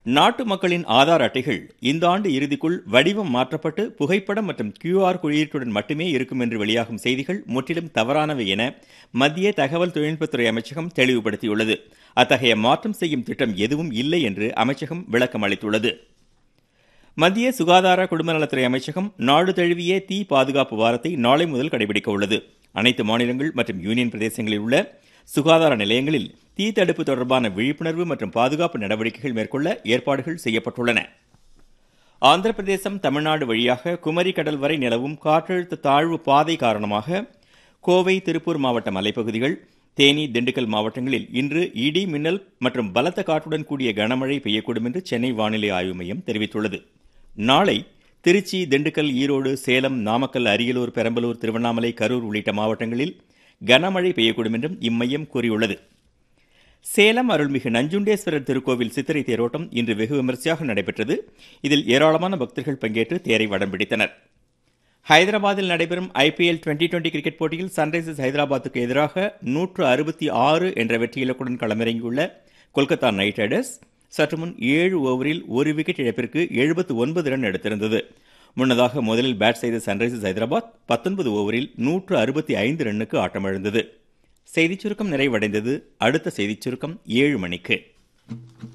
நாட்டு மக்களின் ஆதார் அட்டைகள் இந்த ஆண்டு இறுதிக்குள் வடிவம் மாற்றப்பட்டு புகைப்படம் மற்றும் கியூஆர் குறியீட்டுடன் மட்டுமே இருக்கும் என்று வெளியாகும் செய்திகள் முற்றிலும் தவறானவை என மத்திய தகவல் தொழில்நுட்பத்துறை அமைச்சகம் தெளிவுபடுத்தியுள்ளது அத்தகைய மாற்றம் செய்யும் திட்டம் எதுவும் இல்லை என்று அமைச்சகம் விளக்கம் அளித்துள்ளது மத்திய சுகாதார குடும்பநலத்துறை அமைச்சகம் நாடு தழுவிய தீ பாதுகாப்பு வாரத்தை நாளை முதல் கடைபிடிக்க உள்ளது அனைத்து மாநிலங்கள் மற்றும் யூனியன் பிரதேசங்களில் உள்ள சுகாதார நிலையங்களில் தீ தடுப்பு தொடர்பான விழிப்புணர்வு மற்றும் பாதுகாப்பு நடவடிக்கைகள் மேற்கொள்ள ஏற்பாடுகள் செய்யப்பட்டுள்ளன ஆந்திர பிரதேசம் தமிழ்நாடு வழியாக குமரி கடல் வரை நிலவும் காற்றழுத்த தாழ்வு பாதை காரணமாக கோவை திருப்பூர் மாவட்ட மலைப்பகுதிகள் தேனி திண்டுக்கல் மாவட்டங்களில் இன்று இடி மின்னல் மற்றும் பலத்த காற்றுடன் கூடிய கனமழை பெய்யக்கூடும் என்று சென்னை வானிலை ஆய்வு மையம் தெரிவித்துள்ளது நாளை திருச்சி திண்டுக்கல் ஈரோடு சேலம் நாமக்கல் அரியலூர் பெரம்பலூர் திருவண்ணாமலை கரூர் உள்ளிட்ட மாவட்டங்களில் கனமழை பெய்யக்கூடும் என்றும் இம்மையம் கூறியுள்ளது சேலம் அருள்மிகு நஞ்சுண்டேஸ்வரர் திருக்கோவில் சித்திரை தேரோட்டம் இன்று வெகு விமரிசையாக நடைபெற்றது இதில் ஏராளமான பக்தர்கள் பங்கேற்று தேரை வடம் பிடித்தனர் ஹைதராபாத்தில் நடைபெறும் ஐபிஎல் டுவெண்டி டுவெண்டி கிரிக்கெட் போட்டியில் சன்ரைசர்ஸ் ஹைதராபாத்துக்கு எதிராக நூற்று அறுபத்தி ஆறு என்ற வெற்றி இலக்குடன் களமிறங்கியுள்ள கொல்கத்தா நைட் ரைடர்ஸ் சற்று முன் ஏழு ஓவரில் ஒரு விக்கெட் இழப்பிற்கு எழுபத்து ஒன்பது ரன் எடுத்திருந்தது முன்னதாக முதலில் பேட் செய்த சன்ரைசர்ஸ் ஹைதராபாத் பத்தொன்பது ஓவரில் நூற்று அறுபத்தி ஐந்து ரன்னுக்கு ஆட்டமிழந்தது செய்திச் சுருக்கம் நிறைவடைந்தது அடுத்த செய்திச் சுருக்கம் ஏழு மணிக்கு